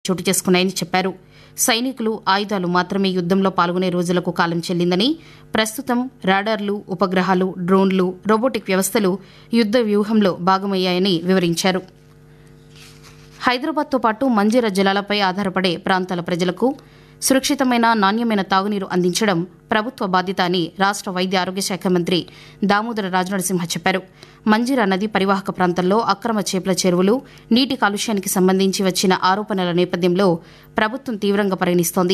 చోటు చేసుకున్నాయని చెప్పారు సైనికులు ఆయుధాలు మాత్రమే యుద్దంలో పాల్గొనే రోజులకు కాలం చెల్లిందని ప్రస్తుతం రాడార్లు ఉపగ్రహాలు డ్రోన్లు రోబోటిక్ వ్యవస్థలు యుద్ద వ్యూహంలో భాగమయ్యాయని వివరించారు హైదరాబాద్తో పాటు మంజీర జలాలపై ఆధారపడే ప్రాంతాల ప్రజలకు సురక్షితమైన నాణ్యమైన తాగునీరు అందించడం ప్రభుత్వ బాధ్యత అని రాష్ట్ర వైద్య ఆరోగ్య శాఖ మంత్రి దామోదర రాజనరసింహ చెప్పారు మంజీరా నది పరివాహక ప్రాంతంలో అక్రమ చేపల చెరువులు నీటి కాలుష్యానికి సంబంధించి వచ్చిన ఆరోపణల నేపథ్యంలో ప్రభుత్వం తీవ్రంగా పరిగణిస్తోంది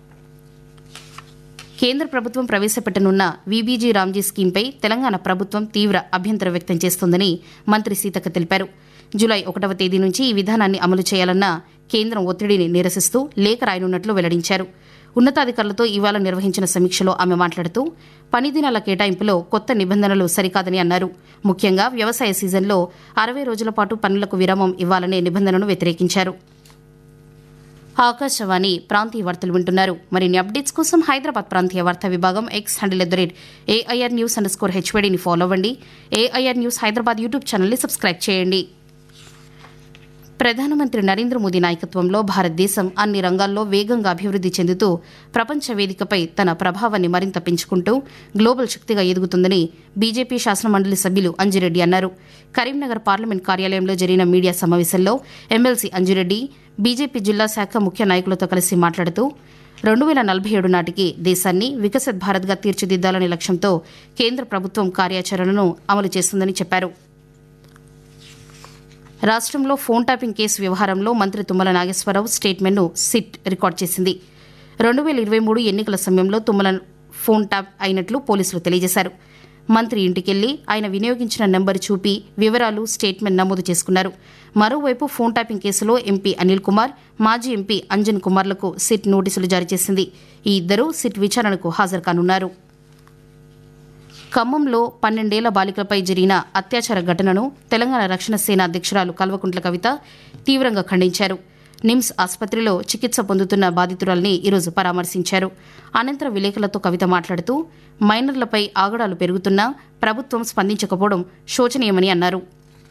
కేంద్ర ప్రభుత్వం ప్రవేశపెట్టనున్న వీబీజీ రామ్జీ స్కీంపై తెలంగాణ ప్రభుత్వం తీవ్ర అభ్యంతరం వ్యక్తం చేస్తోందని మంత్రి సీతక్క తెలిపారు జులై ఒకటవ తేదీ నుంచి ఈ విధానాన్ని అమలు చేయాలన్న కేంద్రం ఒత్తిడిని నిరసిస్తూ లేఖ రాయనున్నట్లు వెల్లడించారు ఉన్నతాధికారులతో ఇవాళ నిర్వహించిన సమీక్షలో ఆమె మాట్లాడుతూ పని దినాల కేటాయింపులో కొత్త నిబంధనలు సరికాదని అన్నారు ముఖ్యంగా వ్యవసాయ సీజన్లో అరవై రోజుల పాటు పనులకు విరామం ఇవ్వాలనే నిబంధనను వ్యతిరేకించారు ఆకాశవాణి ప్రాంతీయ వార్తలు వింటున్నారు మరిన్ని అప్డేట్స్ కోసం హైదరాబాద్ ప్రాంతీయ వార్తా విభాగం X handle at the rate AIR news underscore హెచ్వైడీని ఫాలో అవ్వండి ఏఐఆర్ న్యూస్ హైదరాబాద్ యూట్యూబ్ ఛానల్ని సబ్స్క్రైబ్ చేయండి ప్రధానమంత్రి నరేంద్ర మోదీ నాయకత్వంలో భారతదేశం అన్ని రంగాల్లో వేగంగా అభివృద్ది చెందుతూ ప్రపంచ వేదికపై తన ప్రభావాన్ని మరింత పెంచుకుంటూ గ్లోబల్ శక్తిగా ఎదుగుతుందని బీజేపీ శాసనమండలి సభ్యులు అంజిరెడ్డి అన్నారు కరీంనగర్ పార్లమెంట్ కార్యాలయంలో జరిగిన మీడియా సమావేశంలో ఎమ్మెల్సీ అంజిరెడ్డి బీజేపీ జిల్లా శాఖ ముఖ్య నాయకులతో కలిసి మాట్లాడుతూ రెండు వేల నలభై ఏడు నాటికి దేశాన్ని వికసిత్ భారత్గా తీర్చిదిద్దాలనే లక్ష్యంతో కేంద్ర ప్రభుత్వం కార్యాచరణను అమలు చేస్తుందని చెప్పారు రాష్ట్రంలో ఫోన్ ట్యాపింగ్ కేసు వ్యవహారంలో మంత్రి తుమ్మల నాగేశ్వరరావు స్టేట్మెంట్ను సిట్ రికార్డు చేసింది రెండు వేల ఇరవై మూడు ఎన్నికల సమయంలో తుమ్మల ఫోన్ ట్యాప్ అయినట్లు పోలీసులు తెలియజేశారు మంత్రి ఇంటికెళ్లి ఆయన వినియోగించిన నెంబర్ చూపి వివరాలు స్టేట్మెంట్ నమోదు చేసుకున్నారు మరోవైపు ఫోన్ ట్యాపింగ్ కేసులో ఎంపీ అనిల్ కుమార్ మాజీ ఎంపీ అంజన్ కుమార్లకు సిట్ నోటీసులు జారీ చేసింది ఈ ఇద్దరూ సిట్ విచారణకు హాజరు కానున్నారు ఖమ్మంలో పన్నెండేళ్ల బాలికలపై జరిగిన అత్యాచార ఘటనను తెలంగాణ రక్షణ సేన అధ్యక్షురాలు కల్వకుంట్ల కవిత తీవ్రంగా ఖండించారు నిమ్స్ ఆసుపత్రిలో చికిత్స పొందుతున్న బాధితురాల్ని ఈరోజు పరామర్శించారు అనంతరం విలేకరులతో కవిత మాట్లాడుతూ మైనర్లపై ఆగడాలు పెరుగుతున్నా ప్రభుత్వం స్పందించకపోవడం శోచనీయమని అన్నారు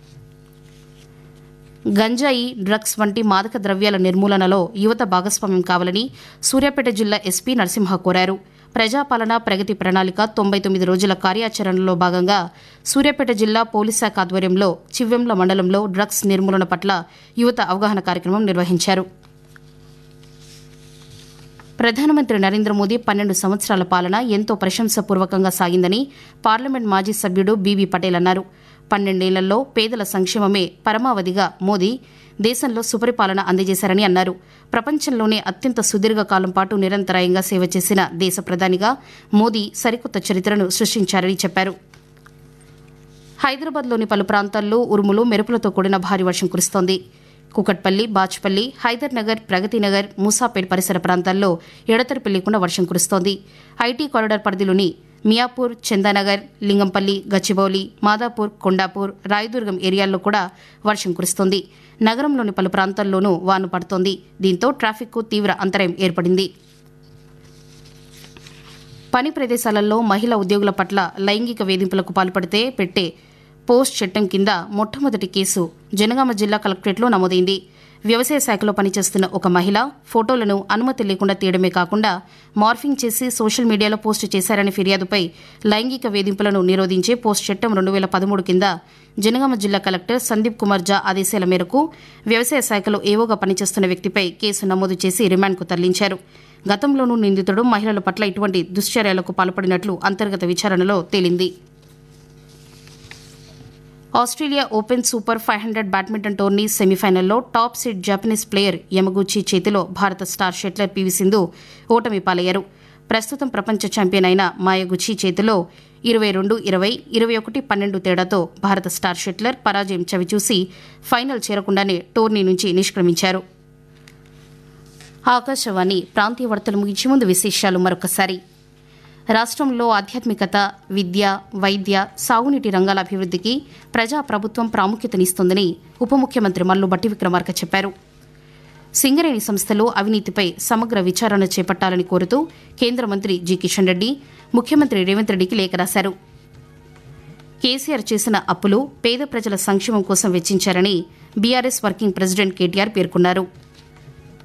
గంజాయి డ్రగ్స్ వంటి మాదక ద్రవ్యాల నిర్మూలనలో యువత భాగస్వామ్యం కావాలని సూర్యాపేట జిల్లా ఎస్పీ నరసింహ కోరారు ప్రజాపాలన ప్రగతి ప్రణాళిక తొంభై తొమ్మిది రోజుల కార్యాచరణలో భాగంగా సూర్యాపేట జిల్లా పోలీస్ శాఖ ఆధ్వర్యంలో చివ్వెంల మండలంలో డ్రగ్స్ నిర్మూలన పట్ల యువత అవగాహన కార్యక్రమం నిర్వహించారు ప్రధానమంత్రి నరేంద్ర మోదీ పన్నెండు సంవత్సరాల పాలన ఎంతో ప్రశంసపూర్వకంగా సాగిందని పార్లమెంట్ మాజీ సభ్యుడు బీవీ పటేల్ అన్నారు పన్నెండేళ్లలో పేదల సంక్షేమమే పరమావధిగా మోదీ దేశంలో సుపరిపాలన అందజేశారని అన్నారు ప్రపంచంలోనే అత్యంత సుదీర్ఘ కాలం పాటు నిరంతరాయంగా సేవ చేసిన దేశ ప్రధానిగా మోదీ సరికొత్త చరిత్రను సృష్టించారని చెప్పారు హైదరాబాద్లోని పలు ప్రాంతాల్లో ఉరుములు మెరుపులతో కూడిన భారీ వర్షం కురుస్తోంది కుకట్పల్లి బాచ్పల్లి హైదర్ నగర్ ప్రగతి నగర్ మూసాపేట్ పరిసర ప్రాంతాల్లో ఎడతెరిపి లేకుండా వర్షం కురుస్తోంది ఐటీ కారిడార్ పరిధిలోని మియాపూర్ చందానగర్ లింగంపల్లి గచ్చిబౌలి మాదాపూర్ కొండాపూర్ రాయదుర్గం ఏరియాల్లో కూడా వర్షం కురుస్తోంది నగరంలోని పలు ప్రాంతాల్లోనూ వాన పడుతోంది దీంతో ట్రాఫిక్కు తీవ్ర అంతరాయం ఏర్పడింది పని ప్రదేశాలలో మహిళా ఉద్యోగుల పట్ల లైంగిక వేధింపులకు పాల్పడితే పెట్టే పోస్ట్ చట్టం కింద మొట్టమొదటి కేసు జనగామ జిల్లా కలెక్టరేట్లో నమోదైంది వ్యవసాయ శాఖలో పనిచేస్తున్న ఒక మహిళ ఫోటోలను అనుమతి లేకుండా తీయడమే కాకుండా మార్ఫింగ్ చేసి సోషల్ మీడియాలో పోస్టు చేశారనే ఫిర్యాదుపై లైంగిక వేధింపులను నిరోధించే పోస్ట్ చట్టం రెండు వేల పదమూడు కింద జనగామ జిల్లా కలెక్టర్ సందీప్ కుమార్ జా ఆదేశాల మేరకు వ్యవసాయ శాఖలో ఏవోగా పనిచేస్తున్న వ్యక్తిపై కేసు నమోదు చేసి రిమాండ్కు తరలించారు గతంలోనూ నిందితుడు మహిళల పట్ల ఇటువంటి దుశ్చర్యలకు పాల్పడినట్లు అంతర్గత విచారణలో తేలింది Australia open super five hundred badminton tourney సెమీఫైనల్లో top seed Japanese player Yamaguchi చేతిలో భారత స్టార్ షెట్లర్ పివి సింధు ఓటమి పాలయ్యారు ప్రస్తుతం ప్రపంచ ఛాంపియన్ అయిన మాయగుచి చేతిలో ఇరవై రెండు ఇరవై ఇరవై ఒకటి పన్నెండు తేడాతో భారత స్టార్ షెట్లర్ పరాజయం చవిచూసి ఫైనల్ చేరకుండానే టోర్నీ నుంచి నిష్క్రమించారు ఆకాశవాణి ప్రాంతీయ వార్తలు ముగించే ముందు విశేషాలు మరొకసారి రాష్ట్రంలో ఆధ్యాత్మికత విద్య వైద్య సాగునీటి రంగాల అభివృద్ధికి ప్రజా ప్రభుత్వం ప్రాముఖ్యతనిస్తోందని ఉప ముఖ్యమంత్రి మల్లు బట్టి విక్రమార్క చెప్పారు సింగరేణి సంస్థలో అవినీతిపై సమగ్ర విచారణ చేపట్టాలని కోరుతూ కేంద్ర మంత్రి జి కిషన్ రెడ్డి ముఖ్యమంత్రి రేవంత్ రెడ్డికి లేఖ రాశారు కేసీఆర్ చేసిన అప్పులు పేద ప్రజల సంక్షేమం కోసం వెచ్చించారని బీఆర్ఎస్ వర్కింగ్ ప్రెసిడెంట్ కేటీఆర్ పేర్కొన్నారు